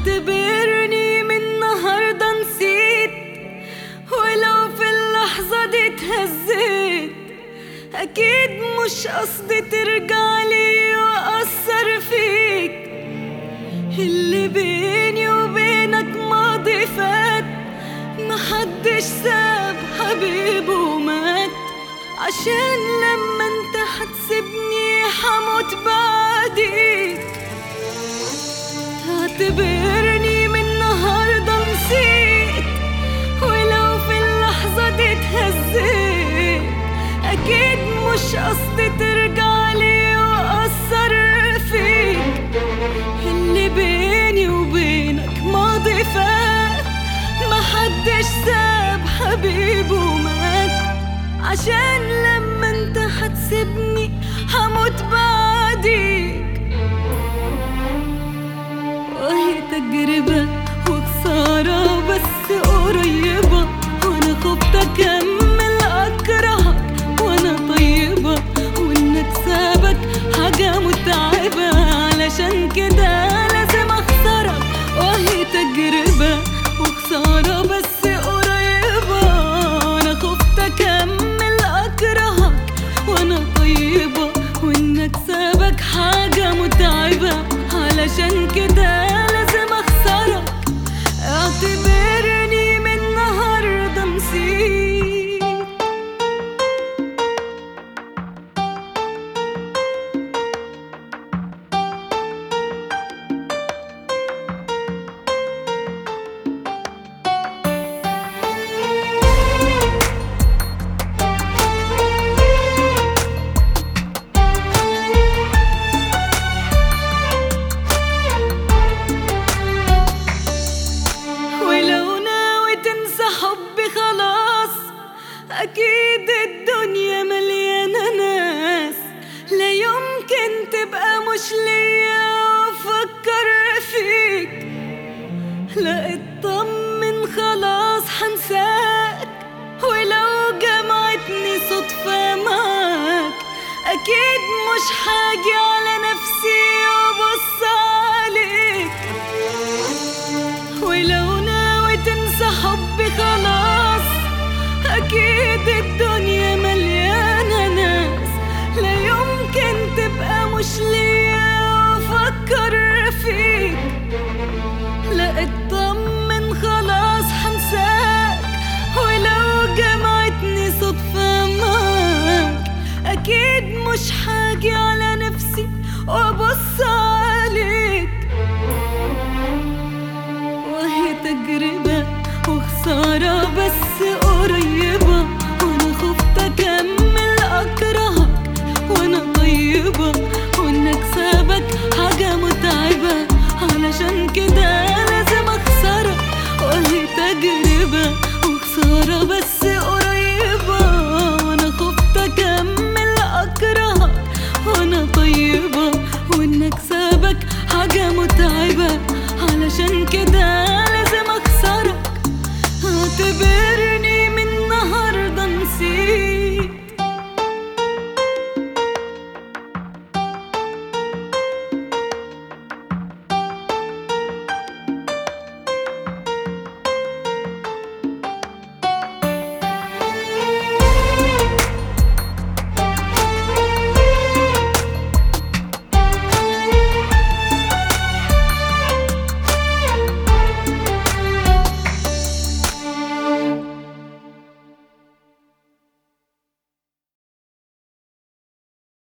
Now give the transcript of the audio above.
اعتبرني من النهاردة نسيت ولو في اللحظة دي اتهزيت أكيد مش قصدي ترجعلي وأثر فيك اللي بيني وبينك ماضي فات محدش ساب حبيبه ومات عشان لما انت حتسيبني حموت بعديك اعتبرني من النهاردة نسيت ولو في اللحظة دي اتهزيت أكيد مش قصدي ترجعلي وأثر فيك اللي بيني وبينك ماضي فات محدش ساب حبيبه ومات عشان لما انت حتسيبني هموت بعديك وهي تجربة وخسارة بس قريبة وانا خفت اكمل اكرهك وانا طيبة وان اكسبك حاجة متعبة علشان كده لازم اخسرك وهي تجربة وخسارة بس قريبة وانا خفت اكمل اكرهك وانا طيبة وان اكسبك حاجة متعبة علشان كده لازم اخسرك اعتبرني من النهاردة نسيت ولو ناوي تنسى حبي خلاص أكيد الدنيا مليانة ناس لا يمكن تبقى مش ليا وأفكر فيك لا اطمن خلاص حنساك ولو جمعتني صدفة معاك أكيد مش حاجي على نفسي وأبص عليك ولو ناوي تنسى حبي خلاص أكيد الدنيا مليانة ناس لا يمكن تبقى مش ليا وأفكر فيك لا اطمن خلاص حنساك ولو جمعتني صدفة معاك أكيد مش حاجي على نفسي وأبص عليك وهي تجربة وخسارة بس قريبة وانا خفت اكمل اكرهك وانا طيبة وان اكسبك حاجة متعبة علشان كده لازم اخسرك وهي تجربة وخسارة بس قريبة وانا خفت اكمل اكرهك وانا طيبة وان اكسبك حاجة متعبة علشان كده لازم اخسرك اعتبر